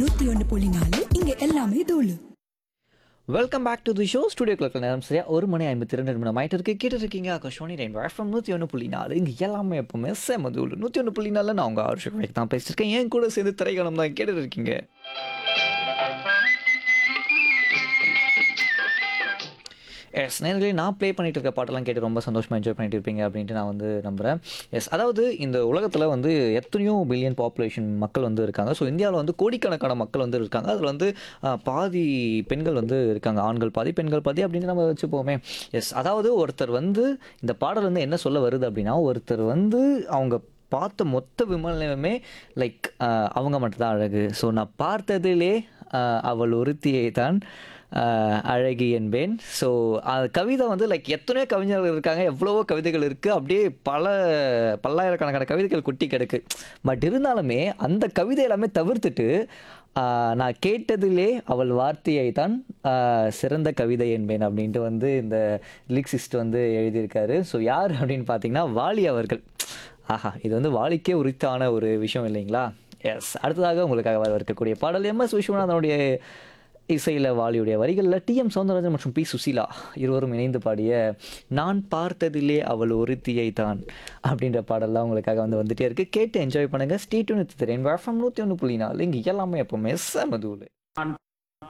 நூத்தி ஒன்னு புள்ளி நாலு இங்க எல்லாமே தூளு welcome back to the show studio clerk நேரம் சரியா ஒரு மணி ஐம்பத்தி ரெண்டு நிமிடம் ஆயிட்டு இருக்கு கேட்டு இருக்கீங்க ஆகாஷோனி ரெயின் எஃப்எம் நூற்றி ஒன்று புள்ளி நாலு இங்கே எல்லாமே எப்பவுமே செமதூள் நூற்றி ஒன்று புள்ளி நாலில் நான் உங்கள் ஆர்ஷக் தான் பேசியிருக்கேன் என் கூட சேர்ந்து திரைக்களம் தான் கேட்டு இருக்கீங்க எஸ் நேர்களே நான் ப்ளே பண்ணிட்டு இருக்க பாட்டெல்லாம் கேட்டு ரொம்ப சந்தோஷமாக என்ஜாய் பண்ணிட்டு இருப்பீங்க அப்படின்ட்டு நான் வந்து நம்புகிறேன் எஸ் அதாவது இந்த உலகத்தில் வந்து எத்தனையோ பில்லியன் பாப்புலேஷன் மக்கள் வந்து இருக்காங்க ஸோ இந்தியாவில் வந்து கோடிக்கணக்கான மக்கள் வந்து இருக்காங்க அதில் வந்து ஆஹ், பாதி பெண்கள் வந்து இருக்காங்க ஆண்கள் பாதி பெண்கள் பாதி அப்படின்னு நம்ம வச்சுப்போமே எஸ் அதாவது ஒருத்தர் வந்து இந்த பாடல் வந்து என்ன சொல்ல வருது அப்படின்னா ஒருத்தர் வந்து அவங்க பார்த்த மொத்த விமர்சனமே லைக் அவங்க மட்டும்தான் அழகு ஸோ நான் பார்த்ததிலே ஆஹ், அவள் ஒருத்தியை தான் ஆஹ், அழகி என்பேன் ஸோ கவிதை வந்து லைக் எத்தனையோ கவிஞர்கள் இருக்காங்க எவ்வளவோ கவிதைகள் இருக்குது அப்படியே பல பல்லாயிரக்கணக்கான கவிதைகள் குட்டி கிடக்கு பட் இருந்தாலுமே அந்த கவிதை எல்லாமே தவிர்த்துட்டு ஆஹ், நான் கேட்டதிலே அவள் வார்த்தையை தான் ஆஹ், சிறந்த கவிதை என்பேன் அப்படின்ட்டு வந்து இந்த லிக்ஸிஸ்ட் வந்து எழுதியிருக்காரு ஸோ யார் அப்படின்னு பார்த்தீங்கன்னா வாலி அவர்கள் ஆஹா இது வந்து வாலிக்கே உரித்தான ஒரு விஷயம் இல்லைங்களா எஸ் அடுத்ததாக உங்களுக்காக வர இருக்கக்கூடிய பாடல் எம் எஸ் விஸ்வநாதனுடைய இசையில் வாலியுடைய வரிகளில் டி எம் சௌந்தரராஜன் மற்றும் பி சுசீலா இருவரும் இணைந்து பாடிய நான் பார்த்ததிலே அவள் ஒருத்தியை தான் அப்படின்ற பாடல்லாம் உங்களுக்காக வந்து வந்துட்டே இருக்கு கேட்டு என்ஜாய் பண்ணுங்க ஸ்டேட்டு நிறுத்தி திறன் வழக்கம் நூற்றி ஒன்று புள்ளி நாலு இங்கே எல்லாமே எப்பவுமே செமதூள் நான்